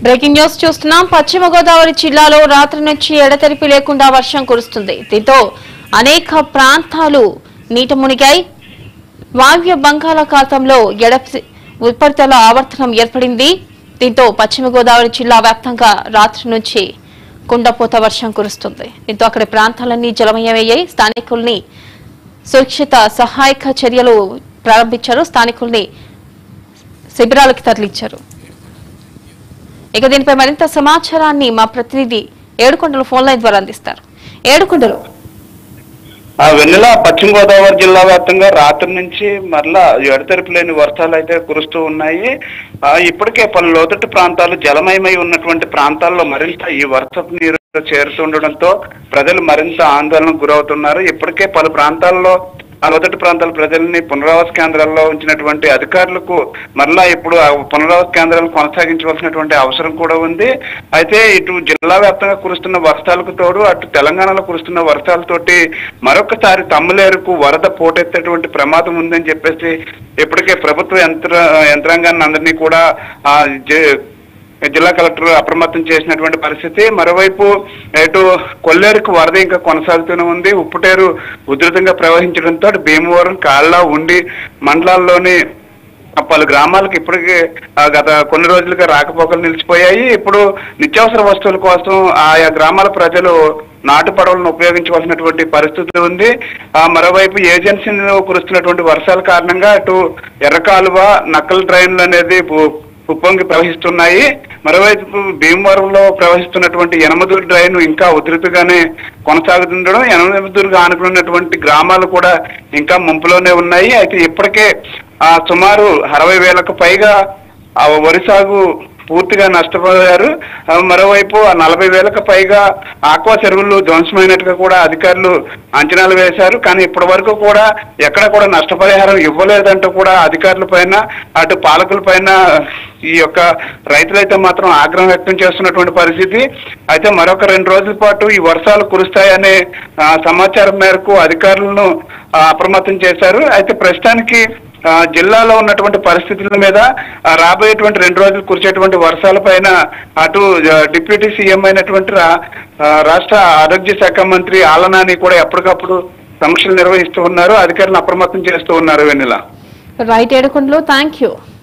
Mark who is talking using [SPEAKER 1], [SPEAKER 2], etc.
[SPEAKER 1] breaking news చూస్తున్నాం పశ్చిమ గోదావరి జిల్లాలో రాత్రి నుంచి ఎడతెరిపి లేకుండా వర్షం కురుస్తుంది దీంతో అనేక ప్రాంతాలు నీట మునిగాయి వాయువ్య బంగాళాఖాతంలో ఎడ ఉపరితల ఆవర్తనం ఏర్పడింది దీంతో పశ్చిమ గోదావరి జిల్లా వ్యాప్తంగా రాత్రి నుంచి కుండపోత వర్షం కురుస్తుంది దీంతో అక్కడి ప్రాంతాలన్నీ జలమయమయ్యాయి స్థానికుల్ని సురక్షిత సహాయక చర్యలు ప్రారంభించారు స్థానికుల్ని శిబిరాలకు తరలించారు ఇక దీనిపై మరింత సమాచారాన్ని మా ప్రతినిధి ఏడుకొండలు ఫోన్ లైన్ ద్వారా అందిస్తారు ఏడుకొండలు
[SPEAKER 2] ఆ వెన్నెల పశ్చిమ గోదావరి జిల్లా వ్యాప్తంగా రాత్రి నుంచి మరలా ఎడతెరిపి లేని వర్షాలు అయితే కురుస్తూ ఉన్నాయి ఆ ఇప్పటికే పలు లోతట్టు ప్రాంతాలు జలమయమై ఉన్నటువంటి ప్రాంతాల్లో మరింత ఈ వర్షపు నీరు చేరుతుండడంతో ప్రజలు మరింత ఆందోళనకు గురవుతున్నారు ఇప్పటికే పలు ప్రాంతాల్లో ఆ లోతట్టు ప్రాంతాల ప్రజల్ని పునరావాస కేంద్రాల్లో ఉంచినటువంటి అధికారులకు మరలా ఇప్పుడు ఆ పునరావాస కేంద్రాలను కొనసాగించవలసినటువంటి అవసరం కూడా ఉంది అయితే ఇటు జిల్లా వ్యాప్తంగా కురుస్తున్న వర్షాలకు తోడు అటు తెలంగాణలో కురుస్తున్న వర్షాలతోటి మరొకసారి తమ్ములేరుకు వరద పోటెత్తేటువంటి ప్రమాదం ఉందని చెప్పేసి ఇప్పటికే ప్రభుత్వ యంత్ర యంత్రాంగాన్ని అందరినీ కూడా ఆ జే- జిల్లా కలెక్టర్ అప్రమత్తం చేసినటువంటి పరిస్థితి మరోవైపు ఇటు కొల్లేరుకు వరద ఇంకా కొనసాగుతూనే ఉంది ఉప్పుటేరు ఉధృతంగా ప్రవహించడంతో అటు భీమవరం కాళ్ళ ఉండి మండలాల్లోని పలు గ్రామాలకు ఇప్పటికే ఆ, గత కొన్ని రోజులుగా రాకపోకలు నిలిచిపోయాయి ఇప్పుడు నిత్యావసర వస్తువుల కోసం ఆయా గ్రామాల ప్రజలు నాటు పడవలను ఉపయోగించవలసినటువంటి పరిస్థితి ఉంది ఆ మరోవైపు ఏజెన్సీలో కురుస్తున్నటువంటి వర్షాల కారణంగా అటు ఎర్రకాలువ నక్కల డ్రైన్లు అనేది పు- ఉప్పొంగి ప్రవహిస్తున్నాయి మరోవైపు భీమవరంలో ప్రవహిస్తున్నటువంటి యనమదూరు డ్రైన్ ఇంకా ఉధృతిగానే కొనసాగుతుండడం యనమదూరుగా ఆనుకున్నటువంటి గ్రామాలు కూడా ఇంకా ముంపులోనే ఉన్నాయి అయితే ఇప్పటికే ఆ సుమారు అరవై వేలకు పైగా ఆ వరి సాగు పూర్తిగా నష్టపోయారు ఆ, మరోవైపు ఆ నలభై వేలకు పైగా ఆక్వా చెరువులు ధ్వంసమైనట్టుగా కూడా అధికారులు అంచనాలు వేశారు కానీ ఇప్పటి వరకు కూడా ఎక్కడ కూడా నష్టపరిహారం ఇవ్వలేదంటూ కూడా అధికారుల పైన అటు పాలకుల పైన ఈ యొక్క రైతులైతే మాత్రం ఆగ్రహం వ్యక్తం చేస్తున్నటువంటి పరిస్థితి అయితే మరొక రెండు రోజుల పాటు ఈ వర్షాలు కురుస్తాయనే ఆ, సమాచారం మేరకు అధికారులను ఆ, అప్రమత్తం చేశారు అయితే ప్రస్తుతానికి ఆ, జిల్లాలో ఉన్నటువంటి పరిస్థితుల మీద ఆ, రాబోయేటువంటి రెండు రోజులు కురిచేటువంటి వర్షాల పైన అటు ఆ, డిప్యూటీ సీఎం అయినటువంటి రా- ఆ, రాష్ట్ర ఆరోగ్య శాఖ మంత్రి ఆలనాని కూడా ఎప్పటికప్పుడు సమీక్షలు నిర్వహిస్తూ ఉన్నారు అధికారులను అప్రమత్తం చేస్తూ ఉన్నారు Vennela
[SPEAKER 1] right Edukondalu thank you